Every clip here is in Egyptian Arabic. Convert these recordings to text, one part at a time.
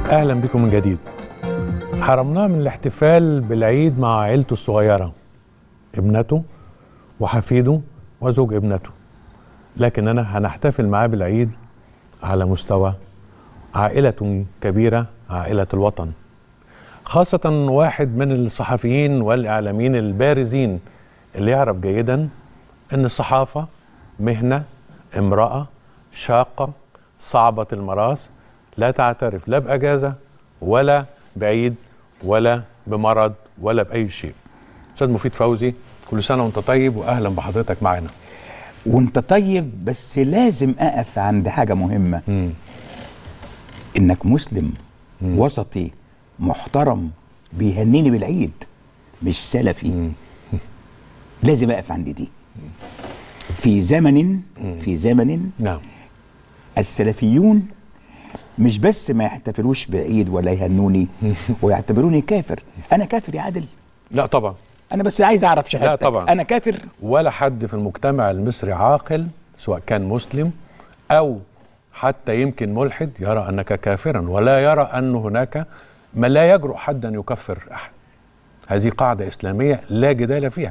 اهلا بكم من جديد حرمناه من الاحتفال بالعيد مع عيلته الصغيره ابنته وحفيده وزوج ابنته لكننا هنحتفل معاه بالعيد على مستوى عائله كبيره عائله الوطن خاصه واحد من الصحفيين والاعلاميين البارزين اللي يعرف جيدا ان الصحافه مهنه امراه شاقه صعبه المراس لا تعترف لا باجازه ولا بعيد ولا بمرض ولا باي شيء استاذ مفيد فوزي كل سنه وانت طيب واهلا بحضرتك معنا وانت طيب بس لازم اقف عند حاجه مهمه مم. انك مسلم وسطي محترم بيهنيني بالعيد مش سلفي لازم اقف عند دي في زمن في زمن نعم السلفيون مش بس ما يحتفلوش بالعيد ولا يهنوني ويعتبروني كافر انا كافر يا عادل لا طبعا انا بس عايز اعرف شهادتك طبعا. انا كافر ولا حد في المجتمع المصري عاقل سواء كان مسلم او حتى يمكن ملحد يرى انك كافرا ولا يرى ان هناك ما لا يجرؤ حد ان يكفر احد هذه قاعده اسلاميه لا جدال فيها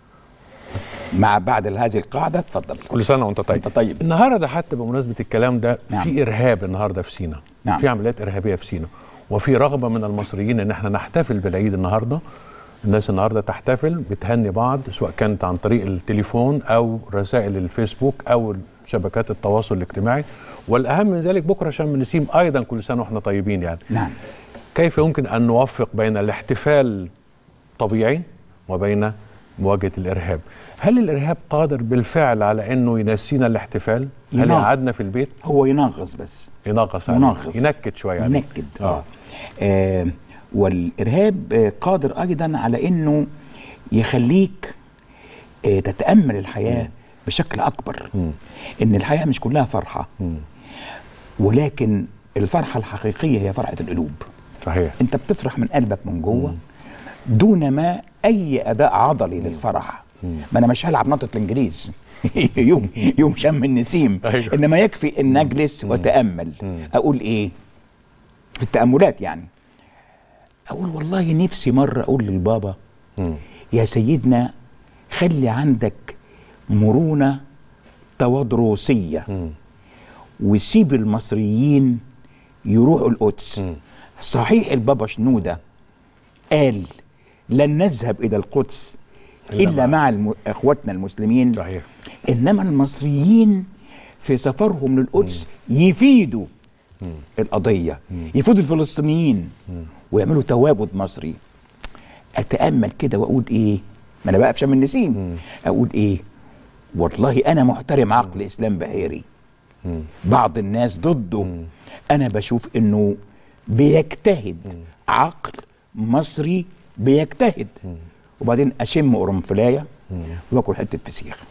مع بعد هذه القاعده اتفضل كل سنه وانت طيب انت طيب النهارده حتى بمناسبه الكلام ده نعم. في ارهاب النهارده في سينا نعم. في عمليات ارهابيه في سينا وفي رغبه من المصريين ان احنا نحتفل بالعيد النهارده الناس النهارده تحتفل بتهني بعض سواء كانت عن طريق التليفون او رسائل الفيسبوك او شبكات التواصل الاجتماعي والاهم من ذلك بكره شم النسيم ايضا كل سنه واحنا طيبين يعني نعم كيف يمكن ان نوفق بين الاحتفال طبيعي وبين مواجهه الارهاب هل الارهاب قادر بالفعل على انه ينسينا الاحتفال هل ينام. يقعدنا في البيت هو ينغص بس يناقص عليه ينغص ينكد شويه عليه. ينكد اه, آه والارهاب آه قادر ايضا على انه يخليك آه تتامل الحياه بشكل اكبر ان الحياه مش كلها فرحه ولكن الفرحه الحقيقيه هي فرحه القلوب صحيح انت بتفرح من قلبك من جوه دون ما اي اداء عضلي للفرح ما انا مش هلعب نطه الانجليز يوم يوم شم النسيم أيوة. انما يكفي ان اجلس واتامل اقول ايه في التاملات يعني اقول والله نفسي مره اقول للبابا يا سيدنا خلي عندك مرونه تواضروسيه وسيب المصريين يروحوا القدس صحيح البابا شنودة قال لن نذهب إلى القدس إلا إلا مع- مع الم... إخواتنا المسلمين صحيح إنما المصريين في سفرهم للقدس يفيدوا القضية يفيدوا الفلسطينيين ويعملوا تواجد مصري أتأمل كده وأقول إيه ما أنا بقى في شم النسيم أقول إيه والله أنا محترم عقل إسلام بحيري بعض الناس ضده انا بشوف انه بيجتهد عقل مصري بيجتهد وبعدين اشم قرنفلايه واكل حته فسيخ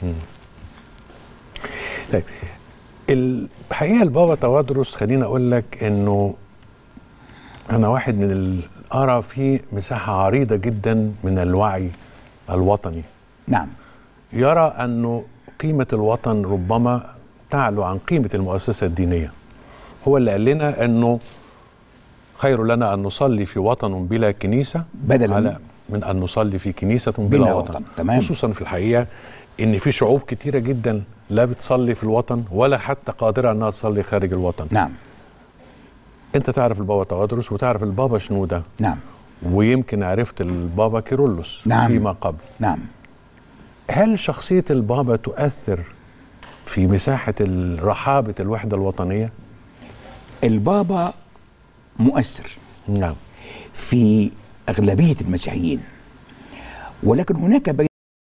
طيب الحقيقه البابا توادرس خليني اقول لك انه انا واحد من ال- ارى فيه مساحه عريضه جدا من الوعي الوطني نعم يرى انه قيمه الوطن ربما تعلو عن قيمه المؤسسه الدينيه هو اللي قال لنا انه خير لنا ان نصلي في وطن بلا كنيسه بدلاً على من ان نصلي في كنيسه بلا, بلا وطن, وطن. تمام. خصوصا في الحقيقه ان في شعوب كتيره جدا لا بتصلي في الوطن ولا حتى قادره انها تصلي خارج الوطن نعم انت تعرف البابا توادرس وتعرف البابا شنوده نعم ويمكن عرفت البابا كيرلس نعم. فيما قبل نعم هل شخصية البابا تؤثر في مساحة ال- رحابة الوحدة الوطنية؟ البابا مؤثر نعم في اغلبيه المسيحيين ولكن هناك بين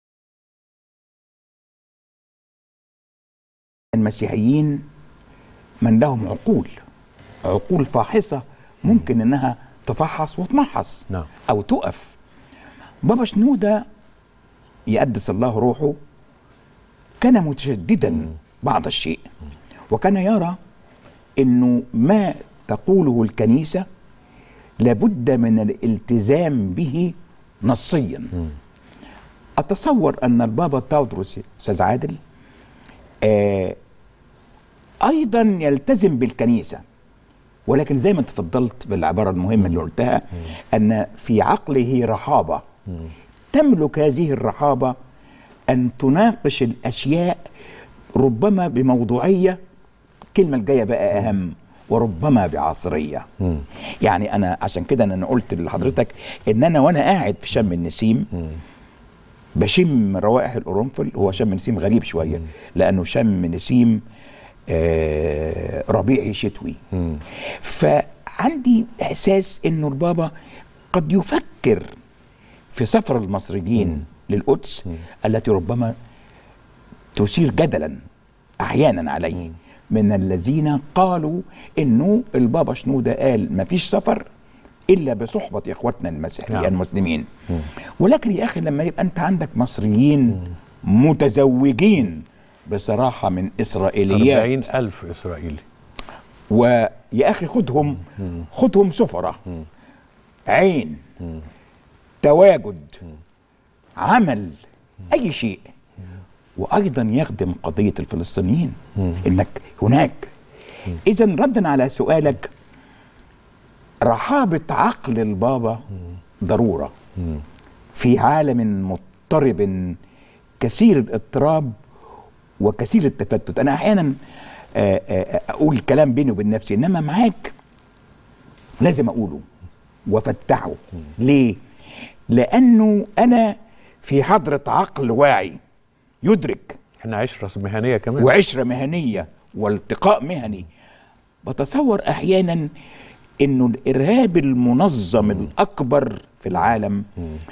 المسيحيين من لهم عقول عقول فاحصه ممكن انها تفحص وتمحص نعم. او تقف بابا شنوده يقدس الله روحه كان متشددا بعض الشيء وكان يرى انه ما تقوله الكنيسه لابد من الالتزام به نصيا اتصور ان البابا تاودروس استاذ عادل آه ايضا يلتزم بالكنيسه ولكن زي ما تفضلت بالعبارة المهمة اللي قلتها أن في عقله رحابة تملك هذه الرحابة أن تناقش الأشياء ربما بموضوعية الكلمة الجاية بقى أهم وربما بعصرية يعني أنا عشان كده أنا قلت لحضرتك إن أنا وأنا قاعد في شم النسيم بشم روائح القرنفل هو شم نسيم غريب شوية لأنه شم نسيم آه ربيعي شتوي فعندي إحساس إنه البابا قد يفكر في سفر المصريين للقدس التي ربما تثير جدلا احيانا عليه من الذين قالوا انه البابا شنوده قال ما فيش سفر الا بصحبه اخواتنا المسيحيين نعم. المسلمين ولكن يا اخي لما يبقى انت عندك مصريين متزوجين بصراحه من اسرائيليات 40 ألف إسرائيلي ويا اخي خدهم خدهم سفرة عين تواجد عمل اي شيء وايضا يخدم قضيه الفلسطينيين انك هناك اذا ردا على سؤالك رحابه عقل البابا ضروره في عالم مضطرب كثير الاضطراب وكثير التفتت انا احيانا آه، آه، اقول كلام بيني وبين نفسي انما معاك لازم اقوله وافتحه ليه لانه انا في حضره عقل واعي يدرك احنا عشرة مهنية كمان وعشره مهنيه والتقاء مهني بتصور احيانا انه الارهاب المنظم الاكبر في العالم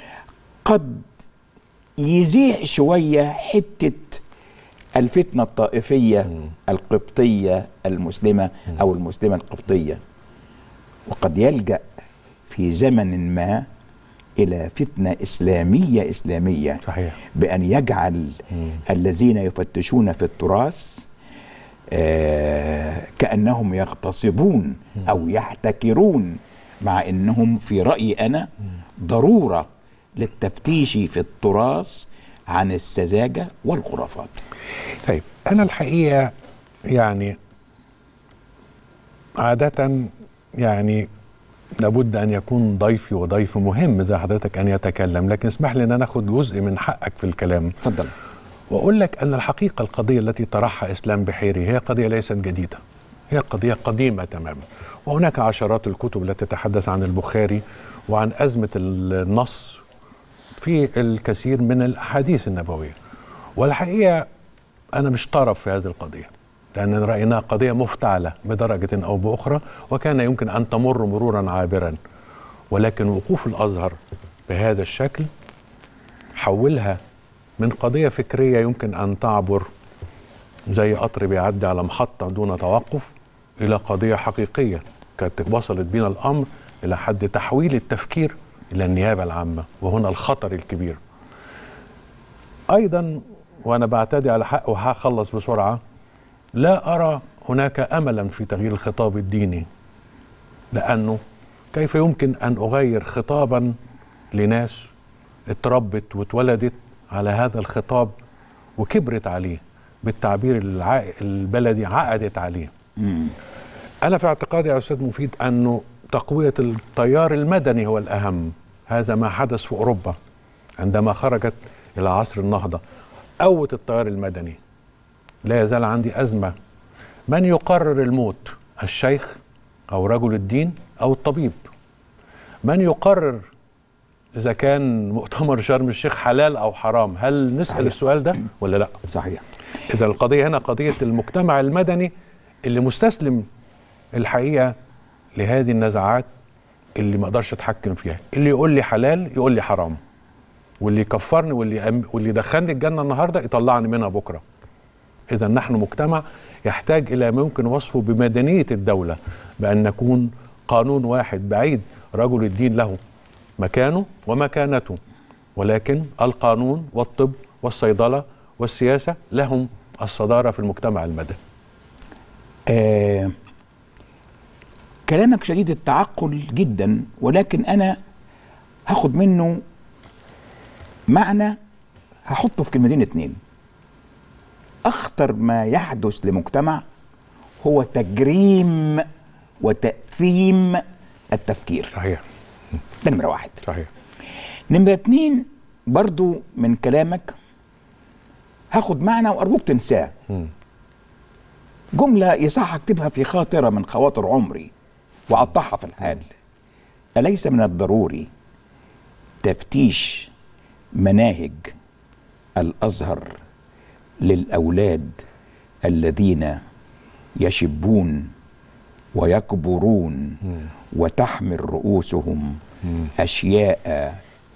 قد يزيح شويه حته الفتنه الطائفيه القبطيه المسلمه او المسلمه القبطيه وقد يلجا في زمن ما الى فتنه اسلاميه اسلاميه صحيح بأن يجعل الذين يفتشون في التراث آه كأنهم يغتصبون أو يحتكرون مع أنهم في رأيي أنا ضرورة للتفتيش في التراث عن السذاجة والخرافات طيب أنا الحقيقة يعني عادة يعني لابد أن يكون ضيفي وضيف مهم زي حضرتك أن يتكلم لكن اسمح لي أن أنا أخد جزء من حقك في الكلام تفضل وأقول لك أن الحقيقة القضية التي طرحها إسلام بحيري هي قضية ليست جديدة هي قضية قديمة تماما وهناك عشرات الكتب التي تتحدث عن البخاري وعن أزمة النص في الكثير من الأحاديث النبوية والحقيقة أنا مش طرف في هذه القضية لأننا رأيناها قضية مفتعلة بدرجة أو بأخرى وكان يمكن أن تمر مرورا عابرا ولكن وقوف الأزهر بهذا الشكل حولها من قضية فكرية يمكن أن تعبر زي قطر بيعدي على محطة دون توقف إلى قضية حقيقية كانت وصلت بنا الأمر إلى حد تحويل التفكير إلى النيابة العامة وهنا الخطر الكبير أيضا وأنا بعتدي على حق وهخلص بسرعة لا أرى هناك أملا في تغيير الخطاب الديني لأنه كيف يمكن أن أغير خطابا لناس اتربت واتولدت على هذا الخطاب وكبرت عليه بالتعبير الع... البلدي عقدت عليه أنا في اعتقادي يا أستاذ مفيد أنه تقوية التيار المدني هو الأهم هذا ما حدث في أوروبا عندما خرجت إلى عصر النهضة قوت التيار المدني لا يزال عندي أزمة من يقرر الموت الشيخ أو رجل الدين أو الطبيب من يقرر إذا كان مؤتمر شرم الشيخ حلال أو حرام هل نسأل صحيح. السؤال ده ولا لا صحيح إذا القضية هنا قضية المجتمع المدني اللي مستسلم الحقيقة لهذه النزاعات اللي ما اقدرش اتحكم فيها اللي يقول لي حلال يقول لي حرام واللي يكفرني واللي أم واللي يدخلني الجنة النهاردة يطلعني منها بكرة إذا نحن مجتمع يحتاج إلى ما يمكن وصفه بمدنية الدولة بأن نكون قانون واحد بعيد رجل الدين له مكانه ومكانته ولكن القانون والطب والصيدلة والسياسة لهم الصدارة في المجتمع المدني آه كلامك شديد التعقل جدا ولكن انا هاخد منه معنى هحطه في كلمتين اتنين اخطر ما يحدث لمجتمع هو تجريم وتأثيم التفكير صحيح ده نمرة واحد صحيح نمرة اتنين برضو من كلامك هاخد معنى وأرجوك تنساه جملة يصح أكتبها في خاطرة من خواطر عمري وأقطعها في الحال أليس من الضروري تفتيش مناهج الأزهر للأولاد الذين يشبون ويكبرون وتحمل رؤوسهم أشياء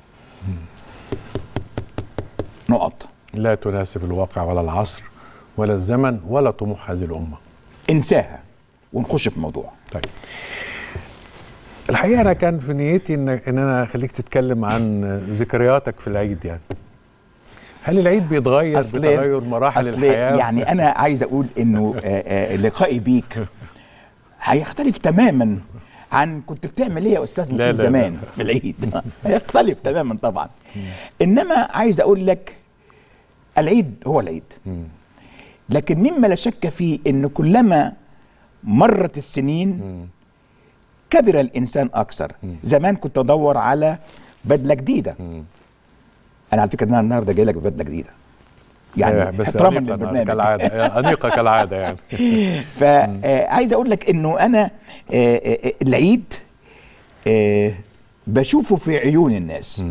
نقط لا تناسب الواقع ولا العصر ولا الزمن ولا طموح هذه الامه انساها ونخش في الموضوع طيب الحقيقه انا كان في نيتي ان ان انا اخليك تتكلم عن ذكرياتك في العيد يعني هل العيد بيتغير بتغير مراحل أصل الحياه يعني انا عايز اقول انه آه، آه، لقائي بيك هيختلف تماما عن كنت بتعمل ايه يا استاذ لا، من لا، زمان لا. في العيد هيختلف تماما طبعا انما عايز اقول لك العيد هو العيد لكن مما لا شك فيه ان كلما مرت السنين كبر الانسان اكثر زمان كنت ادور على بدله جديده انا على فكره إن انا النهارده جاي لك ببدله جديده يعني بس احتراما أنيقة للبرنامج كالعاده انيقه كالعاده يعني فعايز اقول لك انه انا آه، آه، العيد آه، بشوفه في عيون الناس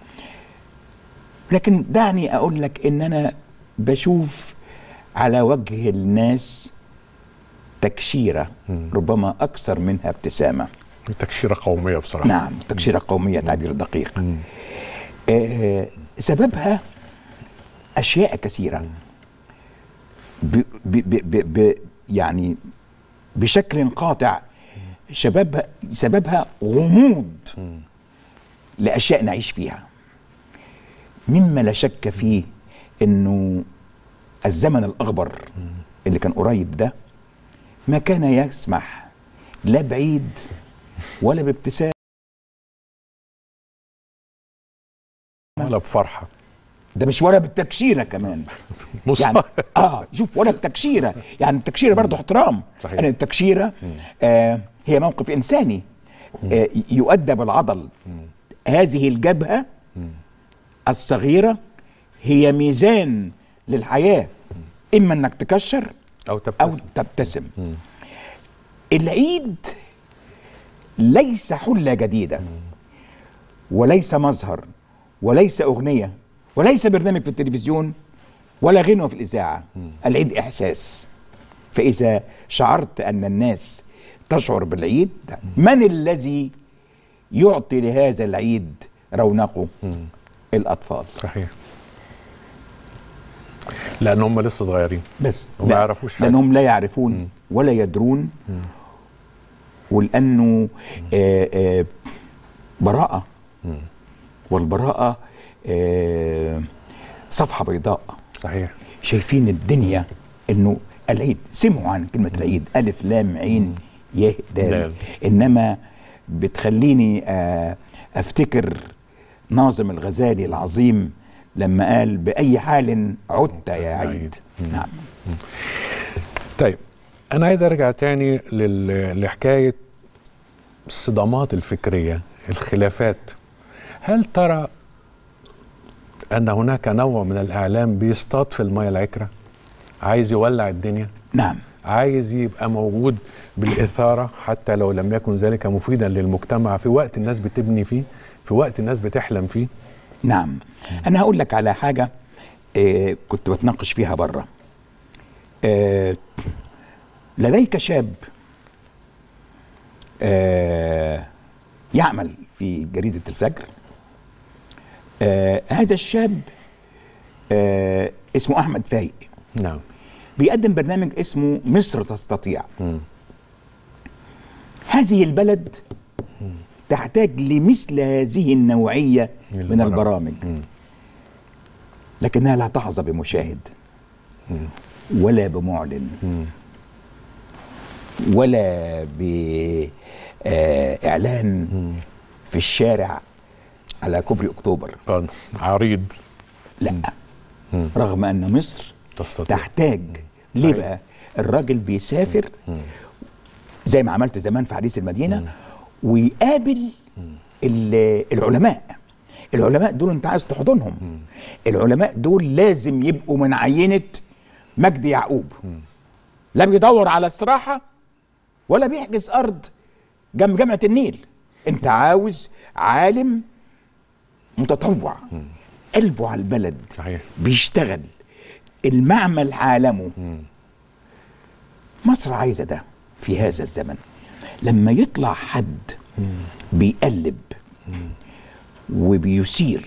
لكن دعني اقول لك ان انا بشوف على وجه الناس تكشيره ربما اكثر منها ابتسامه تكشيره قوميه بصراحه نعم تكشيره قوميه تعبير دقيق آه، سببها اشياء كثيره ب ب ب ب ب يعني بشكل قاطع شبابها سببها غموض لاشياء نعيش فيها مما لا شك فيه انه الزمن الاخضر اللي كان قريب ده ما كان يسمح لا بعيد ولا بابتسام ولا بفرحه ده مش ولا بالتكشيره كمان مص... يعني اه شوف ولا بتكشيره يعني التكشيره برضه احترام صحيح. يعني التكشيره آه هي موقف انساني آه يؤدى بالعضل هذه الجبهه الصغيره هي ميزان للحياه اما انك تكشر او تبتسم او تبتسم العيد ليس حله جديده وليس مظهر وليس اغنيه وليس برنامج في التلفزيون ولا غنوه في الاذاعه العيد احساس فاذا شعرت ان الناس تشعر بالعيد من الذي يعطي لهذا العيد رونقه الاطفال صحيح لان هم لسه صغيرين بس وما لا، يعرفوش حاجة. لانهم لا يعرفون ولا يدرون ولانه آه آه براءه والبراءه آه صفحه بيضاء صحيح شايفين الدنيا انه العيد سمعوا عن كلمه العيد الف لام عين يه دال دال. انما بتخليني آه افتكر ناظم الغزالي العظيم لما قال باي حال عدت يا عيد نعم طيب انا عايز ارجع تاني لل... لحكايه الصدامات الفكريه الخلافات هل ترى ان هناك نوع من الاعلام بيصطاد في الميه العكره عايز يولع الدنيا نعم عايز يبقى موجود بالاثاره حتى لو لم يكن ذلك مفيدا للمجتمع في وقت الناس بتبني فيه في وقت الناس بتحلم فيه نعم انا هقول لك على حاجه آه كنت بتناقش فيها بره آه لديك شاب آه يعمل في جريده الفجر آه هذا الشاب آه اسمه احمد فايق نعم بيقدم برنامج اسمه مصر تستطيع هذه البلد تحتاج لمثل هذه النوعية من البرامج. البرامج لكنها لا تحظى بمشاهد ولا بمعلن ولا بإعلان في الشارع على كوبري أكتوبر طبعاً عريض لا رغم أن مصر تستطيع تحتاج ليه صحيح. بقى الراجل بيسافر زي ما عملت زمان في حديث المدينه ويقابل ال- العلماء العلماء دول انت عايز تحضنهم العلماء دول لازم يبقوا من عينه مجدي يعقوب لا بيدور على استراحه ولا بيحجز ارض جنب جامعه النيل انت عاوز عالم متطوع قلبه على البلد صحيح بيشتغل المعمل عالمه مصر عايزه ده في هذا الزمن لما يطلع حد بيقلب وبيثير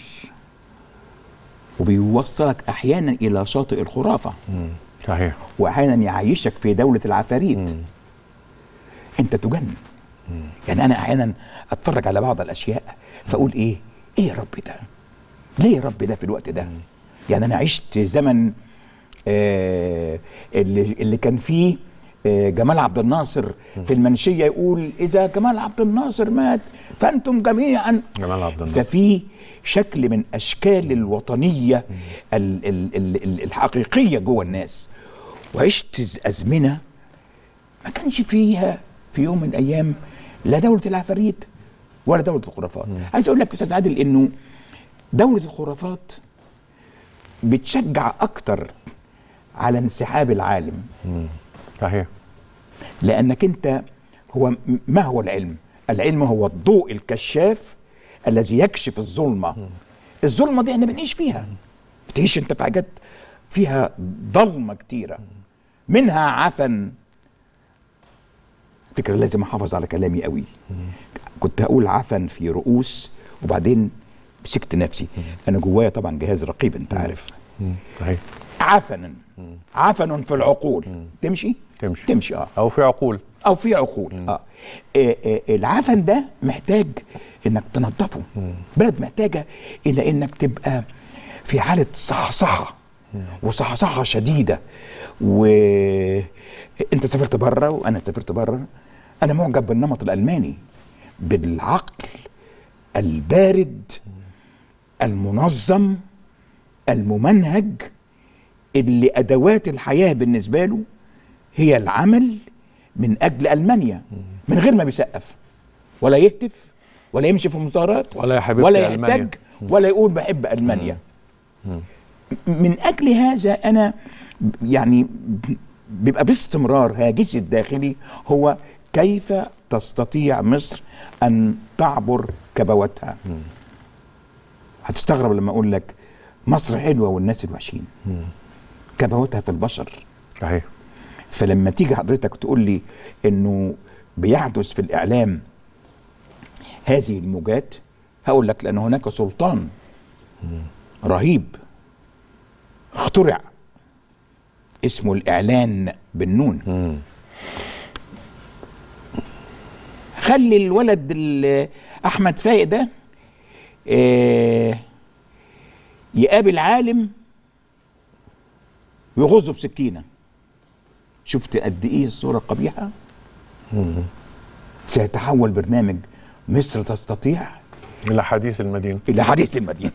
وبيوصلك احيانا الى شاطئ الخرافه صحيح واحيانا يعيشك في دوله العفاريت انت تجن يعني انا احيانا اتفرج على بعض الاشياء فاقول ايه ايه يا رب ده ليه يا رب ده في الوقت ده يعني انا عشت زمن آه اللي, اللي كان فيه آه جمال عبد الناصر في المنشيه يقول اذا جمال عبد الناصر مات فانتم جميعا جمال عبد الناصر ففي شكل من اشكال الوطنيه ال ال ال ال الحقيقيه جوه الناس وعشت ازمنه ما كانش فيها في يوم من الايام لا دوله العفاريت ولا دوله الخرافات عايز اقول لك يا استاذ عادل انه دوله الخرافات بتشجع اكتر على انسحاب العالم صحيح لانك انت هو م- ما هو العلم العلم هو الضوء الكشاف الذي يكشف الظلمه الظلمه دي احنا بنعيش فيها بتعيش انت في حاجات فيها ضلمه كتيره منها عفن فكرة لازم احافظ على كلامي قوي كنت هقول عفن في رؤوس وبعدين مسكت نفسي انا جوايا طبعا جهاز رقيب انت عارف مم. صحيح عفن عفن في العقول تمشي تمشي تمشي اه او في عقول او في عقول اه آه، آه، العفن ده محتاج انك تنظفه بلد محتاجه الى انك تبقى في حاله صحصحه وصحصحه شديده و انت سافرت بره وانا سافرت بره انا معجب بالنمط الالماني بالعقل البارد المنظم الممنهج اللي ادوات الحياه بالنسبه له هي العمل من اجل المانيا من غير ما بيسقف ولا يهتف ولا يمشي في مظاهرات ولا يا حبيبتي ولا ألمانيا. يحتاج ولا يقول بحب المانيا من اجل هذا انا يعني بيبقى باستمرار هاجسي الداخلي هو كيف تستطيع مصر ان تعبر كبواتها هتستغرب لما اقول لك مصر حلوه والناس الوحشين كبواتها في البشر صحيح فلما تيجي حضرتك تقول لي انه بيحدث في الاعلام هذه الموجات هقول لك لان هناك سلطان رهيب اخترع اسمه الاعلان بالنون خلي الولد ال- احمد فايق ده آه، يقابل عالم ويغزه بسكينه شفت قد ايه الصوره قبيحه سيتحول برنامج مصر تستطيع الى حديث المدينه الى حديث المدينه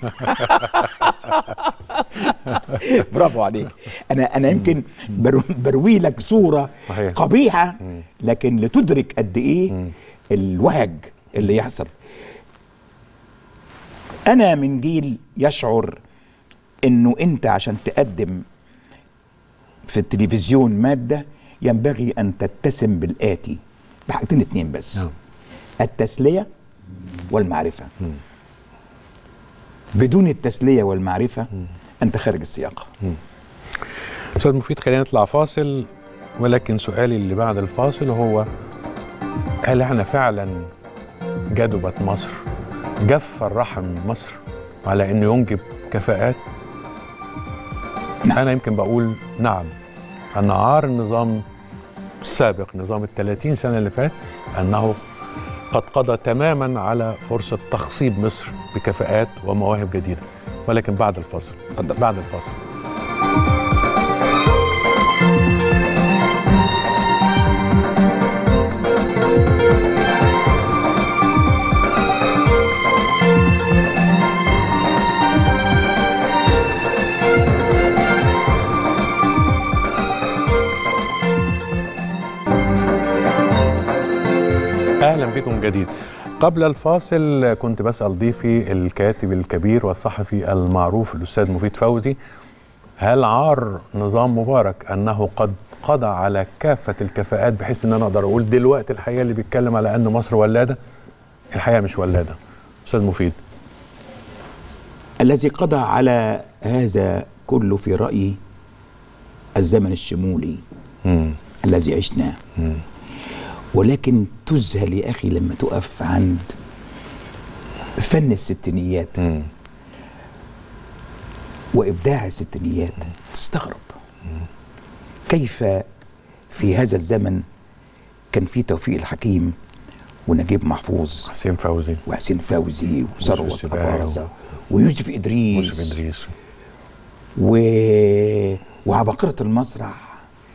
برافو عليك انا انا يمكن برو بروي لك صوره صحيح. قبيحه لكن لتدرك قد ايه الوهج اللي يحصل انا من جيل يشعر انه انت عشان تقدم في التلفزيون ماده ينبغي ان تتسم بالاتي بحاجتين اتنين بس نعم. التسليه والمعرفه بدون التسليه والمعرفه انت خارج السياق استاذ مفيد خلينا نطلع فاصل ولكن سؤالي اللي بعد الفاصل هو هل احنا فعلا جدبت مصر جف الرحم مصر على انه ينجب كفاءات نعم. انا يمكن بقول نعم ان عار النظام السابق نظام ال 30 سنه اللي فات انه قد قضى تماما على فرصه تخصيب مصر بكفاءات ومواهب جديده ولكن بعد الفاصل اتفضل. بعد الفاصل اهلا بكم من جديد قبل الفاصل كنت بسال ضيفي الكاتب الكبير والصحفي المعروف الاستاذ مفيد فوزي هل عار نظام مبارك انه قد قضى على كافه الكفاءات بحيث ان انا اقدر اقول دلوقتي الحقيقه اللي بيتكلم على ان مصر ولاده الحقيقه مش ولاده استاذ مفيد الذي قضى على هذا كله في رأيي الزمن الشمولي مم. الذي عشناه ولكن تذهل يا أخي لما تقف عند فن الستينيات مم. وإبداع الستينيات تستغرب كيف في هذا الزمن كان في توفيق الحكيم ونجيب محفوظ حسين فوزي وحسين فوزي وثروت السباعي أباظة ويوسف إدريس يوسف ادريس و... وعباقرة المسرح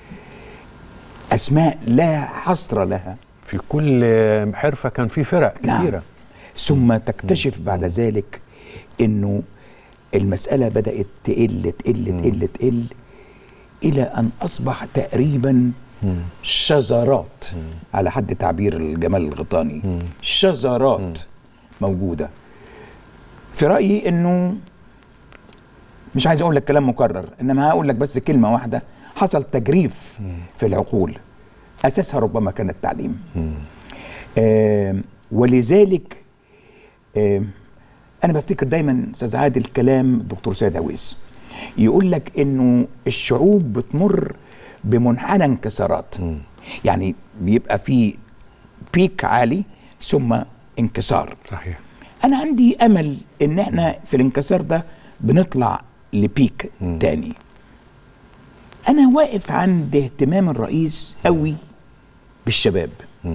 أسماء لا حصر لها في كل حرفه كان في فرق نعم. كتيره ثم تكتشف بعد ذلك انه المسألة بدأت تقل تقل تقل تقل إلى أن أصبح تقريبا شذرات على حد تعبير الجمال الغيطاني شذرات موجودة في رأيي أنه مش عايز أقول لك كلام مكرر إنما هقول لك بس كلمة واحدة حصل تجريف في العقول أساسها ربما كان التعليم آم، ولذلك آم، انا بفتكر دايما استاذ عادل كلام الدكتور سيد عويس يقول لك انه الشعوب بتمر بمنحنى انكسارات يعني بيبقى في بيك عالي ثم انكسار صحيح انا عندي امل ان احنا في الانكسار ده بنطلع لبيك تاني انا واقف عند اهتمام الرئيس قوي بالشباب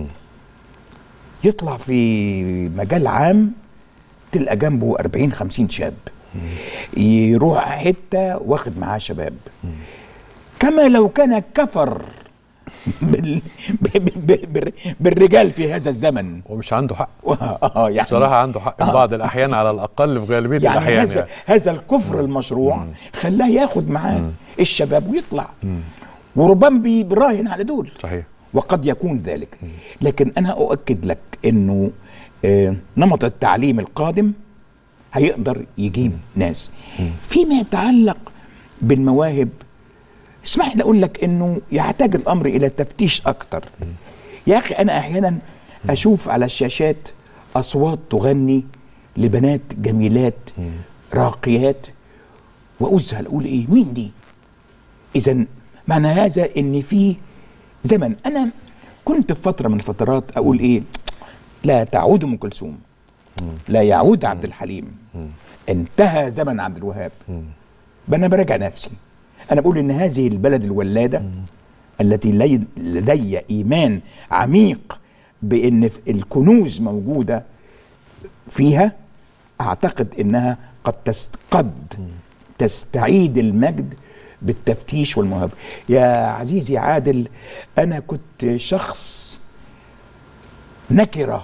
يطلع في مجال عام تلقى جنبه 40 50 شاب يروح حته واخد معاه شباب كما لو كان كفر بال... ب- ب- ب- بالرجال في هذا الزمن ومش عنده حق اه يعني بصراحه عنده حق في بعض الاحيان على الاقل في غالبيه يعني الاحيان هذا يعني. هذا الكفر المشروع خلاه ياخد معاه الشباب ويطلع وربما بي- بيراهن على دول صحيح وقد يكون ذلك لكن انا اؤكد لك انه آه، نمط التعليم القادم هيقدر يجيب ناس فيما يتعلق بالمواهب اسمح لي اقول لك انه يحتاج الامر الى تفتيش اكتر يا اخي انا احيانا اشوف على الشاشات اصوات تغني لبنات جميلات راقيات واذهل اقول ايه مين دي اذا معنى هذا ان في زمن انا كنت في فتره من الفترات اقول ايه لا تعود ام كلثوم لا يعود عبد الحليم انتهى زمن عبد الوهاب انا براجع نفسي انا بقول ان هذه البلد الولاده التي لي- لدي ايمان عميق بان في- الكنوز موجوده فيها اعتقد انها قد تست قد تستعيد المجد بالتفتيش والمهابه يا عزيزي عادل انا كنت شخص نكره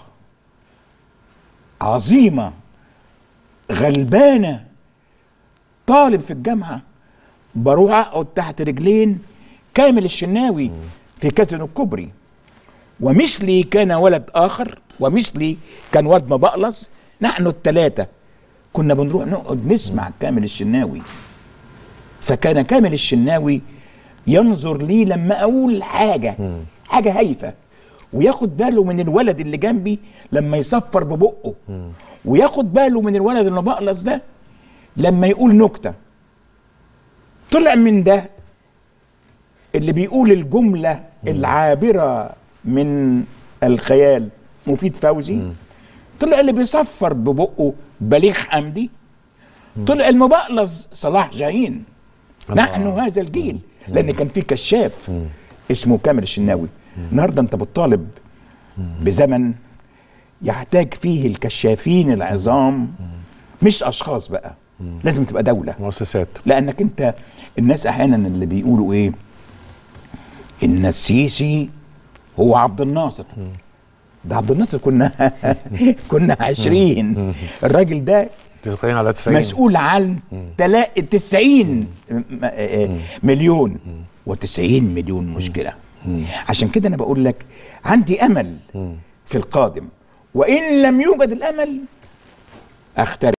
عظيمه غلبانه طالب في الجامعه بروح اقعد تحت رجلين كامل الشناوي في كازينو الكوبري ومثلي كان ولد اخر ومثلي كان واد مبقلص نحن الثلاثه كنا بنروح نقعد نسمع كامل الشناوي فكان كامل الشناوي ينظر لي لما اقول حاجه حاجه هايفه وياخد باله من الولد اللي جنبي لما يصفر ببقه وياخد باله من الولد المبقلص ده لما يقول نكته طلع من ده اللي بيقول الجمله العابره من الخيال مفيد فوزي طلع اللي بيصفر ببقه بليغ حمدي طلع المبقلص صلاح جاهين نحن هذا الجيل لان كان في كشاف اسمه كامل الشناوي النهارده انت بتطالب بزمن يحتاج فيه الكشافين العظام مش اشخاص بقى لازم تبقى دوله مؤسسات لانك انت الناس احيانا اللي بيقولوا ايه ان السيسي هو عبد الناصر ده عبد الناصر كنا كنا عشرين الراجل ده تسعين على 90 مسؤول عن تلا 90 م- آه، مليون و90 مليون مشكله عشان كده انا بقول لك عندي امل في في القادم وان لم يوجد الامل اخترق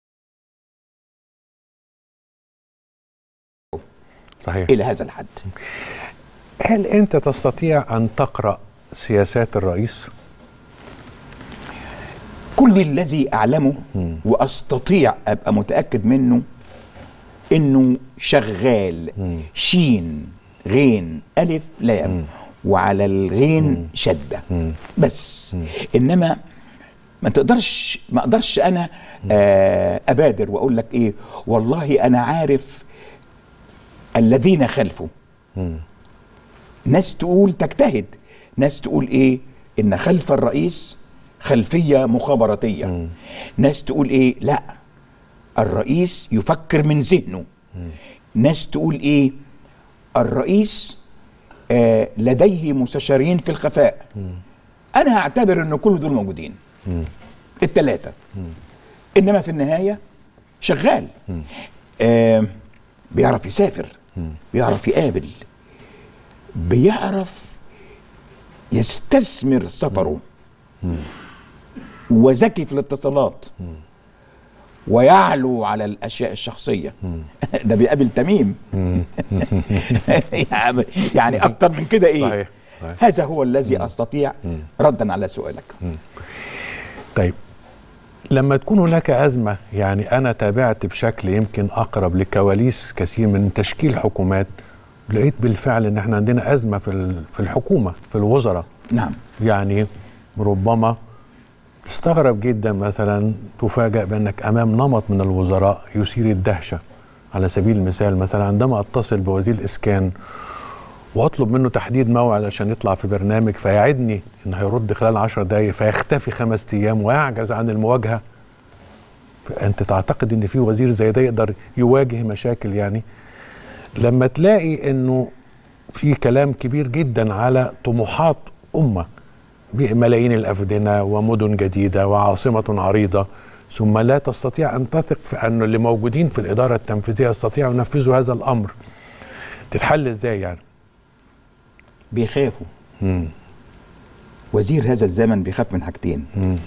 صحيح الى هذا الحد هل انت تستطيع ان تقرا سياسات الرئيس كل الذي اعلمه واستطيع ابقى متاكد منه انه شغال شين غين الف لام وعلى الغين شده بس انما ما تقدرش ما اقدرش انا آه ابادر واقول لك ايه والله انا عارف الذين خلفه ناس تقول تجتهد ناس تقول ايه ان خلف الرئيس خلفيه مخابراتيه ناس تقول ايه لا الرئيس يفكر من ذهنه ناس تقول ايه الرئيس آه لديه مستشارين في الخفاء انا هعتبر ان كل دول موجودين الثلاثه انما في النهايه شغال آه بيعرف يسافر بيعرف يقابل بيعرف يستثمر سفره وذكي في الاتصالات ويعلو على الاشياء الشخصيه ده بيقابل تميم يعني- يعني اكتر من كده ايه صحيح. صحيح. هذا هو الذي استطيع ردا على سؤالك طيب لما تكون هناك أزمة يعني أنا تابعت بشكل يمكن أقرب لكواليس كثير من تشكيل حكومات لقيت بالفعل إن احنا عندنا أزمة في ال- في الحكومة في الوزراء نعم يعني ربما تستغرب جدا مثلا تفاجأ بأنك أمام نمط من الوزراء يثير الدهشة على سبيل المثال مثلا عندما أتصل بوزير الإسكان واطلب منه تحديد موعد عشان يطلع في برنامج فيعدني ان هيرد خلال عشر دقايق فيختفي خمس ايام ويعجز عن المواجهه انت تعتقد ان في وزير زي ده يقدر يواجه مشاكل يعني لما تلاقي انه في كلام كبير جدا على طموحات امه بملايين الافدنه ومدن جديده وعاصمه عريضه ثم لا تستطيع ان تثق في ان اللي موجودين في الاداره التنفيذيه يستطيعوا ينفذوا هذا الامر تتحل ازاي يعني بيخافوا وزير هذا الزمن بيخاف من حاجتين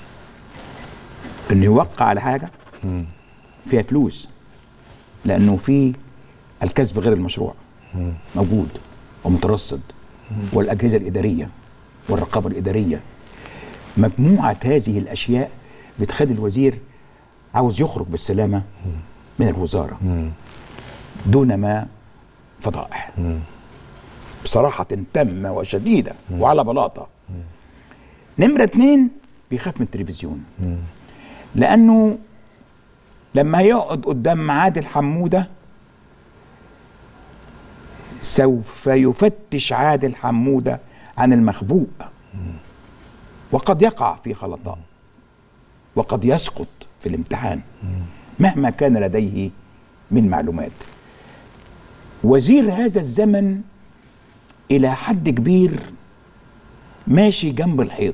انه يوقع على حاجه فيها فلوس لانه في الكسب غير المشروع موجود ومترصد والاجهزه الاداريه والرقابه الاداريه مجموعه هذه الاشياء بتخلي الوزير عاوز يخرج بالسلامه من الوزاره دون ما فضائح بصراحة تامة وشديدة وعلى بلاطة نمرة اتنين بيخاف من التلفزيون لأنه لما يقعد قدام عادل حمودة سوف يفتش عادل حمودة عن المخبوء وقد يقع في خلطاء وقد يسقط في الامتحان مهما كان لديه من معلومات وزير هذا الزمن الى حد كبير ماشي جنب الحيط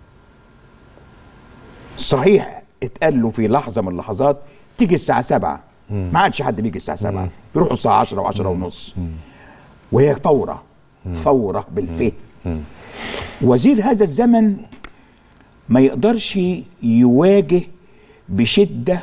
صحيح اتقال له في لحظه من اللحظات تيجي الساعه سبعة ما عادش حد بيجي الساعه سبعة بيروحوا الساعه عشرة وعشرة ونص وهي فوره فوره بالفه وزير هذا الزمن ما يقدرش يواجه بشده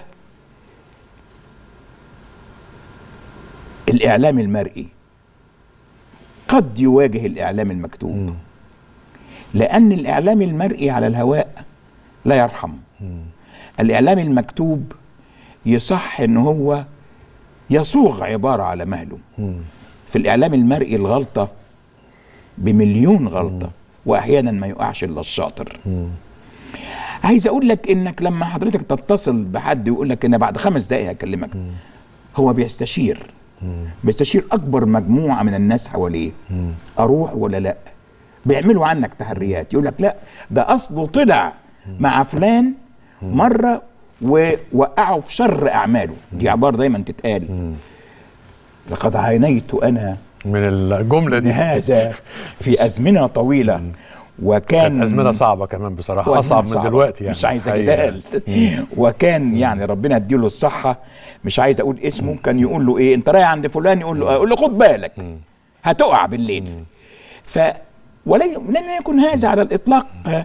الاعلام المرئي قد يواجه الاعلام المكتوب لان الاعلام المرئي على الهواء لا يرحم الاعلام المكتوب يصح ان هو يصوغ عباره على مهله في الاعلام المرئي الغلطه بمليون غلطه واحيانا ما يقعش الا الشاطر عايز اقول لك انك لما حضرتك تتصل بحد ويقول لك انا بعد خمس دقائق هكلمك هو بيستشير بيستشير اكبر مجموعه من الناس حواليه اروح ولا لا بيعملوا عنك تحريات يقول لك لا ده اصله طلع مع فلان مره ووقعوا في شر اعماله دي عباره دايما تتقال لقد عانيت انا من الجمله من دي هذا في ازمنه طويله وكان كانت ازمنه صعبه كمان بصراحه وأزمنة اصعب من صعبة. دلوقتي يعني مش عايز حقيقة. جدال وكان يعني ربنا يديله الصحه مش عايز اقول اسمه كان يقول له ايه انت رايح عند فلان يقول له يقول له خد بالك هتقع بالليل ف ولم لم يكن هذا على الاطلاق آه،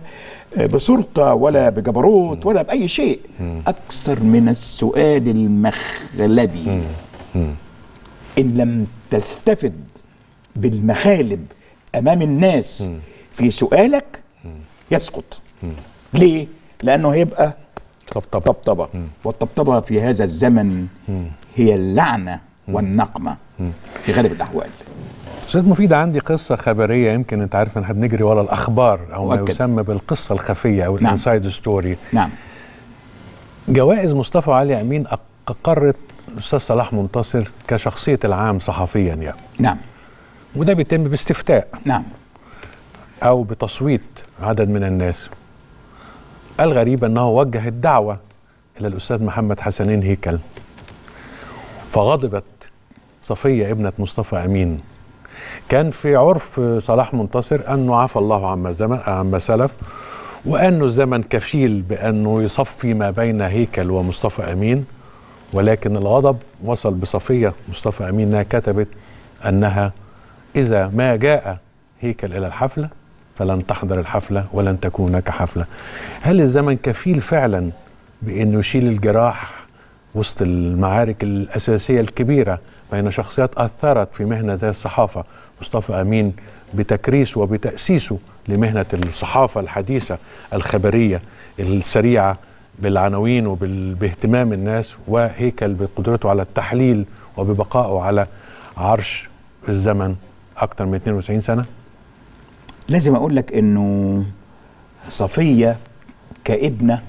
بسلطة ولا بجبروت ولا بأي شيء أكثر من السؤال المخلبي إن لم تستفد بالمخالب أمام الناس في سؤالك يسقط ليه؟ لأنه هيبقى طبطبة طبطبة والطبطبة في هذا الزمن هي اللعنة والنقمة في غالب الأحوال استاذ مفيد عندي قصه خبريه يمكن انت عارف ان احنا بنجري ورا الاخبار او ما مؤكد. يسمى بالقصه الخفيه او نعم. الانسايد ستوري نعم جوائز مصطفى علي امين اقرت الاستاذ صلاح منتصر كشخصيه العام صحفيا يعني نعم وده بيتم باستفتاء نعم او بتصويت عدد من الناس الغريب انه وجه الدعوه الى الاستاذ محمد حسنين هيكل فغضبت صفيه ابنه مصطفى امين كان في عرف صلاح منتصر انه عفى الله عما زمن عما سلف وانه الزمن كفيل بانه يصفي ما بين هيكل ومصطفى امين ولكن الغضب وصل بصفيه مصطفى امين انها كتبت انها اذا ما جاء هيكل الى الحفله فلن تحضر الحفله ولن تكون هناك حفله. هل الزمن كفيل فعلا بانه يشيل الجراح وسط المعارك الاساسيه الكبيره بين شخصيات اثرت في مهنه زي الصحافه مصطفى امين بتكريسه وبتاسيسه لمهنه الصحافه الحديثه الخبريه السريعه بالعناوين وباهتمام الناس وهيكل بقدرته على التحليل وببقائه على عرش الزمن اكثر من 92 سنه لازم اقول لك انه صفيه كابنه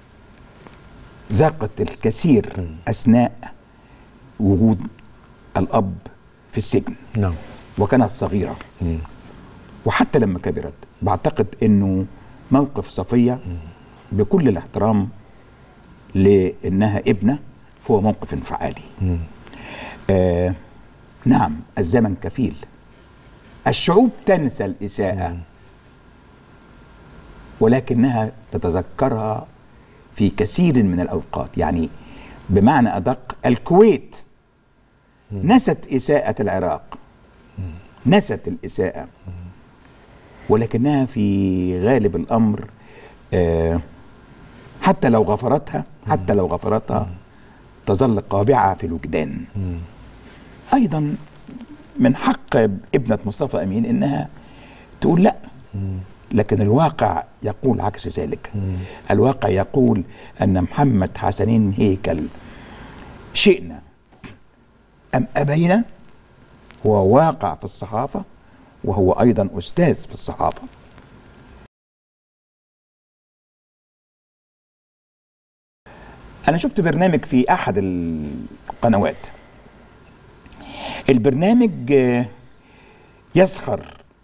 ذاقت الكثير اثناء وجود الاب في السجن نعم وكانت صغيره وحتى لما كبرت بعتقد انه موقف صفيه بكل الاحترام لانها ابنه هو موقف انفعالي آه نعم الزمن كفيل الشعوب تنسى الإساءة ولكنها تتذكرها في كثير من الأوقات يعني بمعنى أدق الكويت نست إساءة العراق نست الإساءة ولكنها في غالب الأمر آه حتى لو غفرتها حتى لو غفرتها تظل قابعة في الوجدان أيضا من حق ابنة مصطفى أمين إنها تقول لا لكن الواقع يقول عكس ذلك الواقع يقول أن محمد حسنين هيكل شئنا أم أبينا هو واقع في الصحافة وهو أيضا أستاذ في الصحافة أنا شفت برنامج في أحد القنوات البرنامج آه، يسخر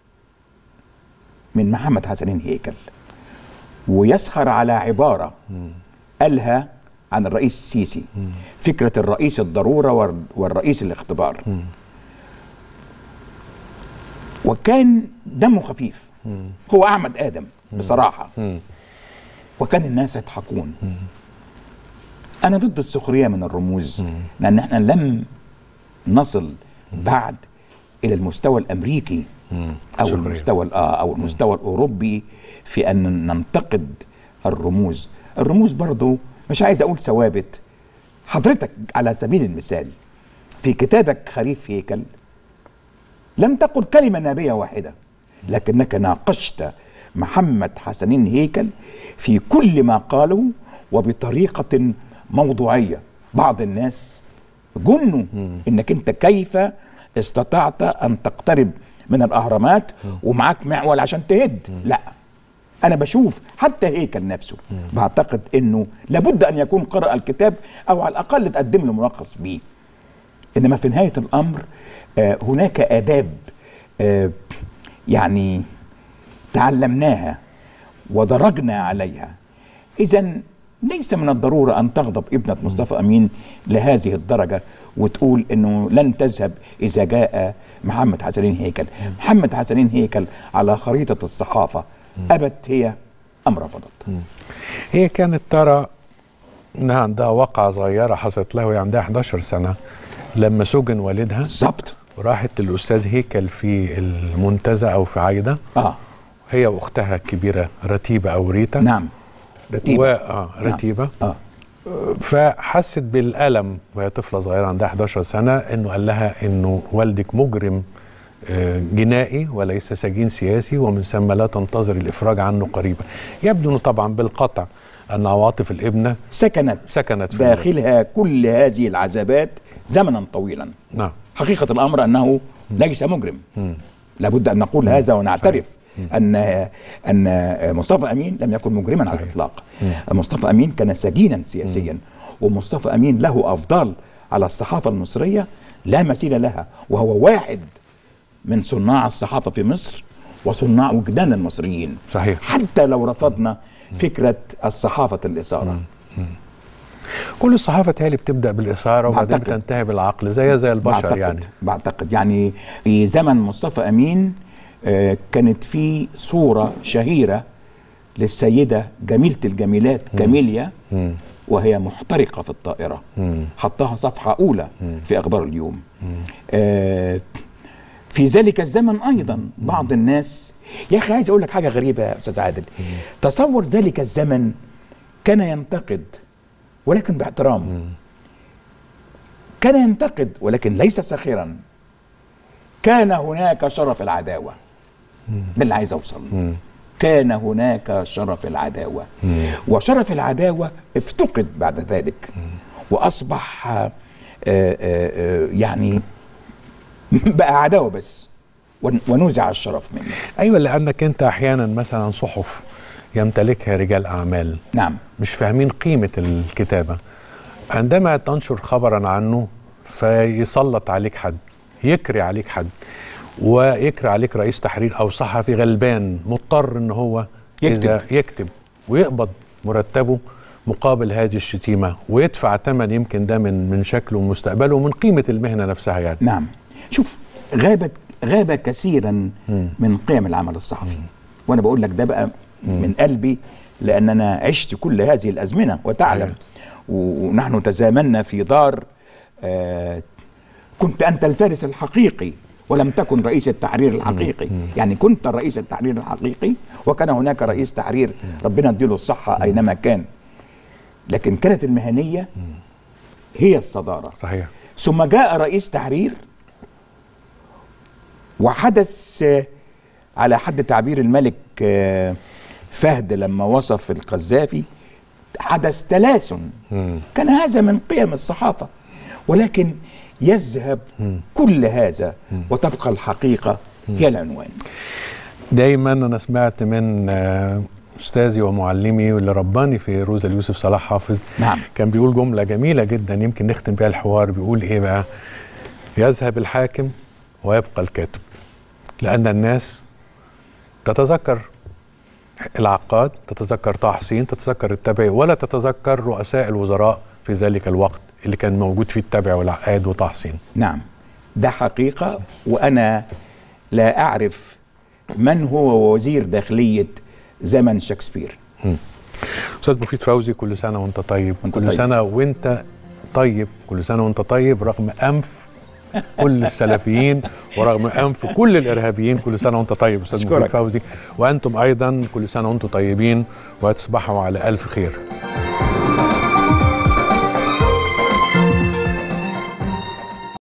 من محمد حسنين هيكل ويسخر على عبارة قالها عن الرئيس السيسي فكرة الرئيس الضرورة والر- والرئيس الاختبار وكان دمه خفيف هو أحمد آدم بصراحة وكان الناس يضحكون أنا ضد السخرية من الرموز لأن احنا لم نصل بعد الى المستوى الامريكي او سخرية. المستوى ال- آه او المستوى الاوروبي في ان ننتقد الرموز الرموز برضو مش عايز اقول ثوابت حضرتك على سبيل المثال في كتابك خريف هيكل لم تقل كلمة نابية واحدة لكنك ناقشت محمد حسنين هيكل في كل ما قاله وبطريقة موضوعية بعض الناس جنوا انك انت كيف استطعت ان تقترب من الاهرامات ومعاك معول عشان تهد لا انا بشوف حتى هيكل نفسه بعتقد انه لابد ان يكون قرأ الكتاب او على الاقل تقدم له ملخص بيه انما في نهايه الامر آه، هناك اداب آه، يعني تعلمناها ودرجنا عليها اذا ليس من الضروره ان تغضب ابنه مصطفى امين لهذه الدرجه وتقول انه لن تذهب اذا جاء محمد حسنين هيكل محمد حسنين هيكل على خريطه الصحافه ابت هي ام رفضت هي كانت ترى انها عندها وقعه صغيره حصلت له وهي عندها 11 سنه لما سجن والدها بالظبط وراحت للاستاذ هيكل في المنتزه او في عايده اه هي واختها الكبيره رتيبه او ريتا نعم رتيبة و... آه رتيبه اه فحست بالالم وهي طفله صغيره عندها 11 سنه انه قال لها انه والدك مجرم آه، جنائي وليس سجين سياسي ومن ثم لا تنتظر الافراج عنه قريبا يبدو انه طبعا بالقطع ان عواطف الابنه سكنت سكنت في الولد. داخلها كل هذه العذابات زمنا طويلا نعم حقيقة الأمر أنه ليس مجرم لابد أن نقول هذا ونعترف أن أن مصطفى أمين لم يكن مجرما على الإطلاق مصطفى أمين كان سجينا سياسيا ومصطفى أمين له أفضال على الصحافة المصرية لا مثيل لها وهو واحد من صناع الصحافة في مصر وصناع وجدان المصريين صحيح. حتى لو رفضنا فكرة الصحافة الإثارة كل الصحافه تالي بتبدا بالاثاره وبعدين بعتقد. بتنتهي بالعقل زي زي البشر بعتقد يعني بعتقد يعني في زمن مصطفى امين آه، كانت في صوره شهيره للسيده جميله الجميلات كاميليا وهي محترقه في الطائره حطها صفحه اولى في اخبار اليوم آه، في ذلك الزمن ايضا بعض الناس يا اخي عايز اقول لك حاجه غريبه يا استاذ عادل تصور ذلك الزمن كان ينتقد ولكن باحترام كان ينتقد ولكن ليس ساخرا كان هناك شرف العداوة ده اللي عايز أوصل له. كان هناك شرف العداوة وشرف العداوة افتقد بعد ذلك وأصبح آه، آه، آه، يعني بقى عداوة بس ون- ونزع الشرف منه ايوه لانك انت احيانا مثلا صحف يمتلكها رجال اعمال نعم مش فاهمين قيمة الكتابة عندما تنشر خبرا عنه فيسلط عليك حد يكري عليك حد ويكري عليك رئيس تحرير أو صحفي غلبان مضطر إن هو يكتب. إذا يكتب ويقبض مرتبه مقابل هذه الشتيمة ويدفع ثمن يمكن ده من من شكله ومستقبله ومن قيمة المهنة نفسها يعني نعم شوف غابت غاب كثيرا من قيم العمل الصحفي وانا بقول لك ده بقى من قلبي لان انا عشت كل هذه الازمنه وتعلم صحيح. و- ونحن تزامنا في دار آه كنت انت الفارس الحقيقي ولم تكن رئيس التحرير الحقيقي يعني كنت رئيس التحرير الحقيقي وكان هناك رئيس تحرير ربنا يديله الصحه اينما كان لكن كانت المهنيه هي الصداره صحيح ثم جاء رئيس تحرير وحدث آه، على حد تعبير الملك آه، فهد لما وصف القذافي حدث تلاسن كان هذا من قيم الصحافة ولكن يذهب كل هذا وتبقى الحقيقة هي العنوان دايما انا سمعت من آه، استاذي ومعلمي واللي رباني في روزا اليوسف صلاح حافظ نعم. كان بيقول جمله جميله جدا يمكن نختم بيها الحوار بيقول ايه بقى يذهب الحاكم ويبقى الكاتب لان الناس تتذكر العقاد تتذكر طه حسين تتذكر التبعي ولا تتذكر رؤساء الوزراء في ذلك الوقت اللي كان موجود فيه التبع والعقاد وطه حسين نعم ده حقيقة وأنا لا أعرف من هو وزير داخلية زمن شكسبير استاذ مفيد فوزي كل سنه وانت طيب وأنت كل طيب. سنه وانت طيب كل سنه وانت طيب رغم انف كل السلفيين ورغم انف كل الارهابيين كل سنه وانت طيب استاذ مفيد أشكرك. فوزي وانتم ايضا كل سنه وانتم طيبين وتصبحوا على الف خير